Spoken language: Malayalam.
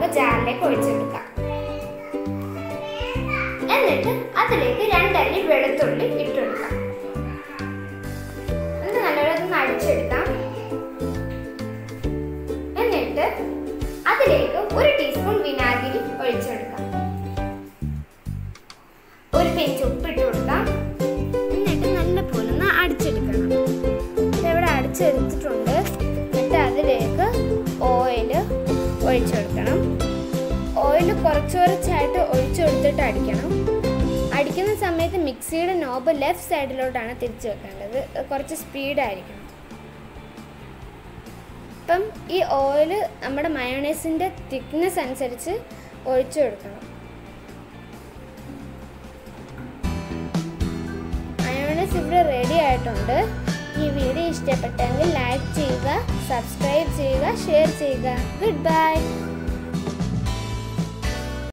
ജാറിലേക്ക് ഒഴിച്ചെടുക്കാം എന്നിട്ട് അതിലേക്ക് രണ്ടല്ലി വെളുത്തുള്ളി ഇട്ടുകൊടുക്കാം എന്നിട്ട് നല്ലൊരു അടിച്ചെടുക്കാം എന്നിട്ട് അതിലേക്ക് ഒരു ടീസ്പൂൺ വിനാഗിരി ഒഴിച്ചെടുക്കാം ഒരു പിഞ്ച് ഉപ്പിട്ട് കൊടുക്കാം എന്നിട്ട് നല്ലപോലെ ഒന്ന് അടിച്ചെടുക്കണം ഇവിടെ അടിച്ചെടുത്തിട്ടുണ്ട് എന്നിട്ട് അതിലേക്ക് ഓയിൽ ഒഴിച്ചെടുക്കണം ഓയിൽ കുറച്ച് കുറച്ചായിട്ട് ഒഴിച്ചു കൊടുത്തിട്ട് അടിക്കണം അടിക്കുന്ന സമയത്ത് മിക്സിയുടെ നോബ് ലെഫ്റ്റ് സൈഡിലോട്ടാണ് തിരിച്ചു വെക്കേണ്ടത് കുറച്ച് സ്പീഡായിരിക്കണം ഇപ്പം ഈ ഓയിൽ നമ്മുടെ മയോണൈസിൻ്റെ തിക്നെസ് അനുസരിച്ച് ഒഴിച്ചു കൊടുക്കണം മയോണൈസ് ഇവിടെ റെഡി ആയിട്ടുണ്ട് ഈ വീഡിയോ ഇഷ്ടപ്പെട്ടെങ്കിൽ ലൈക്ക് ചെയ്യുക സബ്സ്ക്രൈബ് ചെയ്യുക ഷെയർ ചെയ്യുക ഗുഡ് ബൈ